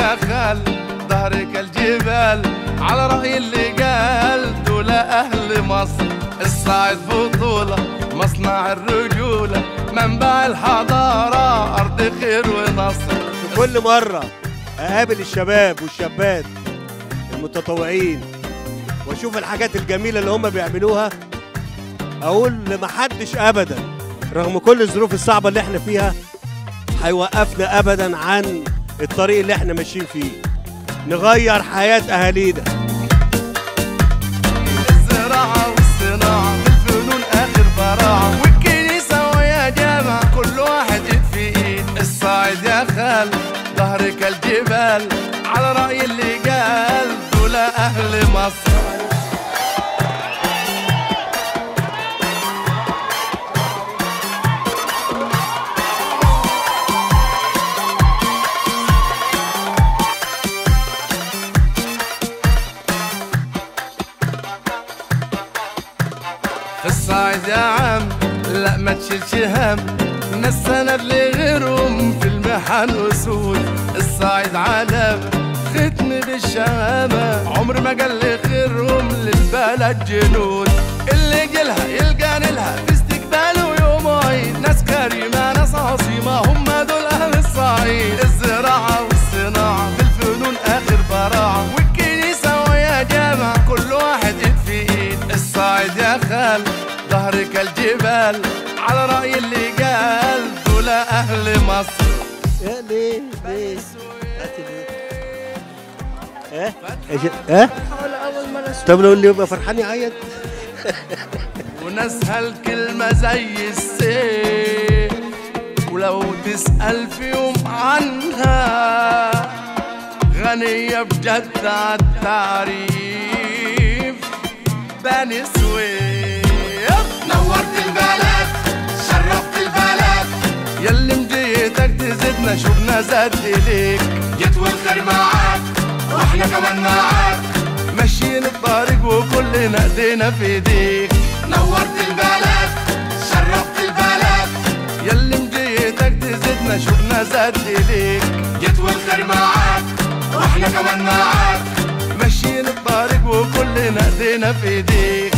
يا خال ظهرك الجبال على رأي اللي قال دول أهل مصر الصعيد بطولة مصنع الرجولة منبع الحضارة أرض خير ونصر كل مرة أقابل الشباب والشابات المتطوعين وأشوف الحاجات الجميلة اللي هم بيعملوها أقول لمحدش أبدا رغم كل الظروف الصعبة اللي احنا فيها هيوقفنا أبدا عن الطريق اللي احنا ماشيين فيه نغير حياة أهالينا الزراعة والصناعة والفنون آخر براعة والكنيسة ويا جامع كل واحد إيد في إيد الصعيد يا خال ظهرك الجبال على رأي اللي قال دول أهل مصر في الصعيد يا عم لا ما تشيلش هم ناس سند لغيرهم في المحن وسود الصعيد علامة ختم بالشهامة عمر ما قال خيرهم للبلد جنود اللي جيلها يلقى لها في استقباله يوم عيد ناس كريمة ناس عظيمة هم دول أهل الصعيد الزراعة والصناعة في الفنون آخر براعة والكنيسة ويا جامع كل واحد إيد في إيد الصعيد يا خال ظهرك الجبال على رأي اللي قال دول أهل مصر يا ليه ليه هاتي ليه ها إيش- ها أول مرة أسمع طب لو اللي يبقى فرحان يعيط وناسها الكلمة زي السيف ولو تسأل في يوم عنها غنية بجد عالتعريف بني سويف نورت البلد شرفت البلد ياللي مجيتك تزيدنا شوفنا زاد إليك جيت والخير معاك واحنا كمان معاك ماشيين الطريق وكلنا ايدينا في ايديك نورت البلد شرفت البلد ياللي مجيتك تزيدنا شوفنا زاد إليك جيت والخير معاك واحنا كمان معاك ماشيين الطريق وكلنا ايدينا في ايديك